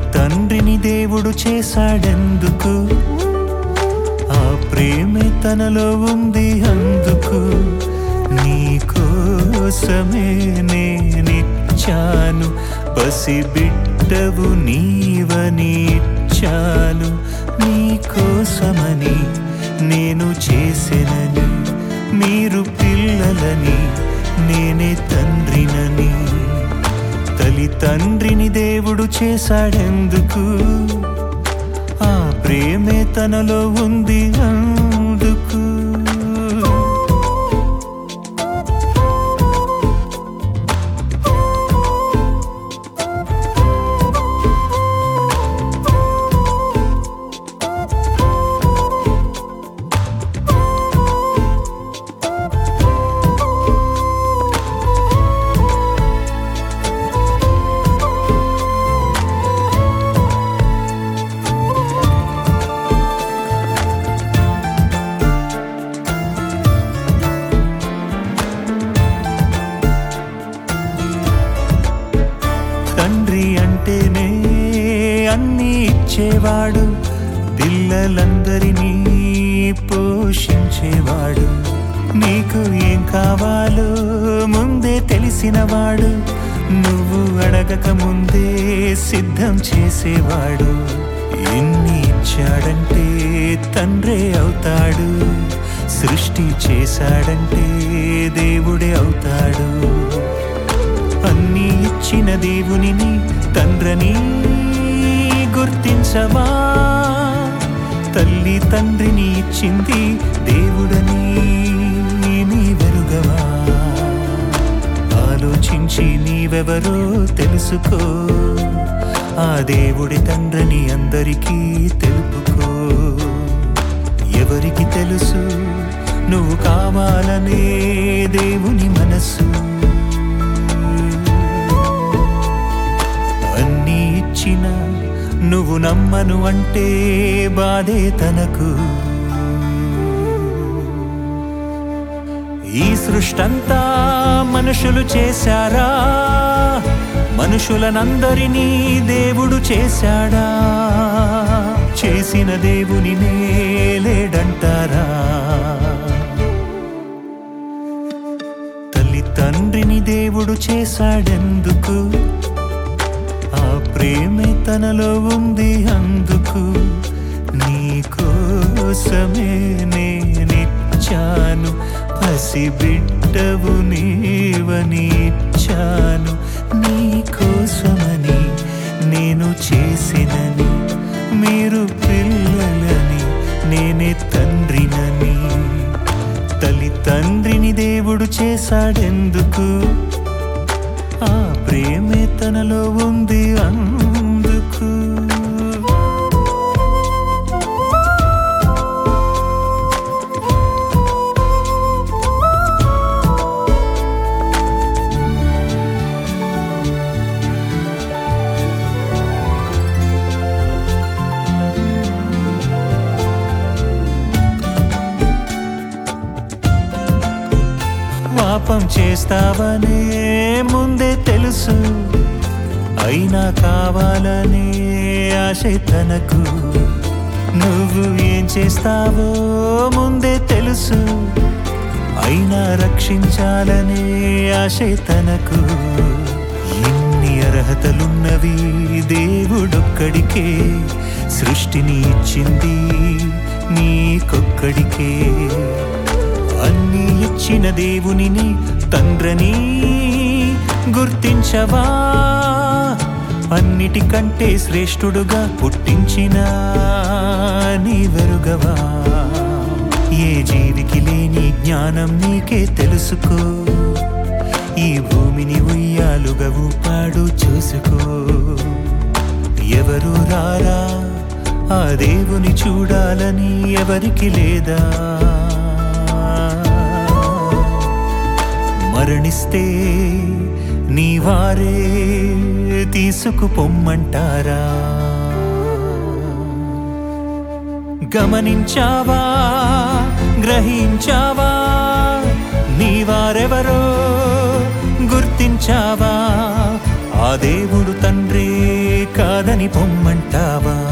తండ్రిని దేవుడు చేశాడెందుకు ఆ ప్రేమే తనలో ఉంది అందుకు నీ కోసమే నేనిచ్చాను పసిబిడ్డవు నీవని ఇచ్చాను నీ కోసమని నేను చేసెనని మీరు పిల్లలని నేనే తండ్రినని తల్లి తండ్రిని దేవుడు చేశాడెందుకు ఆ ప్రేమే తనలో ఉంది అందుకు తండ్రి అంటేనే అన్నీ ఇచ్చేవాడు పిల్లలందరినీ పోషించేవాడు నీకు ఏం కావాలో ముందే తెలిసినవాడు నువ్వు అడగక ముందే సిద్ధం చేసేవాడు ఎన్ని ఇచ్చాడంటే తండ్రే అవుతాడు సృష్టి చేశాడంటే దేవుడే అవుతాడు అన్నీ ఇచ్చిన దేవునిని తండ్రని గుర్తించవా తల్లి తండ్రిని ఇచ్చింది దేవుడని నీ వెరుగవా ఆలోచించి నీవెవరో తెలుసుకో ఆ దేవుడి తండ్రిని అందరికీ తెలుపుకో ఎవరికి తెలుసు నువ్వు కావాలనే దేవుని మనసు అన్నీ ఇచ్చిన నువ్వు నమ్మను అంటే బాధే తనకు ఈ సృష్టంతా మనుషులు చేశారా మనుషులనందరినీ దేవుడు చేశాడా చేసిన దేవుని లేడంటారా తల్లి తండ్రిని దేవుడు చేశాడెందుకు ఆ ప్రేమే తనలో ఉంది అందుకు నీ కోసమే నేనిచ్చాను పసిబిడ్డవు నీవని ఇచ్చాను నీ కోసమని నేను చేసినని మీరు పిల్లలని నేనే తండ్రినని తల్లి తండ్రిని దేవుడు చేశాడెందుకు ఆ ప్రేమే తనలో ఉంది అందుకు పాపం చేస్తావనే ముందే తెలుసు అయినా కావాలనే ఆశ తనకు నువ్వు ఏం చేస్తావో ముందే తెలుసు అయినా రక్షించాలనే ఆశ తనకు ఎన్ని అర్హతలున్నవి దేవుడొక్కడికే సృష్టిని ఇచ్చింది నీకొక్కడికే అన్నీ ఇచ్చిన దేవునిని తండ్రని గుర్తించవా అన్నిటికంటే శ్రేష్ఠుడుగా పుట్టించిన నీ వెరుగవా ఏ జీవికి లేని జ్ఞానం నీకే తెలుసుకో ఈ భూమిని ఉయ్యాలుగా ఊపాడు చూసుకో ఎవరు రారా ఆ దేవుని చూడాలని ఎవరికి లేదా మరణిస్తే నీ వారే తీసుకుపొమ్మంటారా గమనించావా గ్రహించావా నీ వారెవరో గుర్తించావా ఆ దేవుడు తండ్రే కాదని కాదని పొమ్మంటావా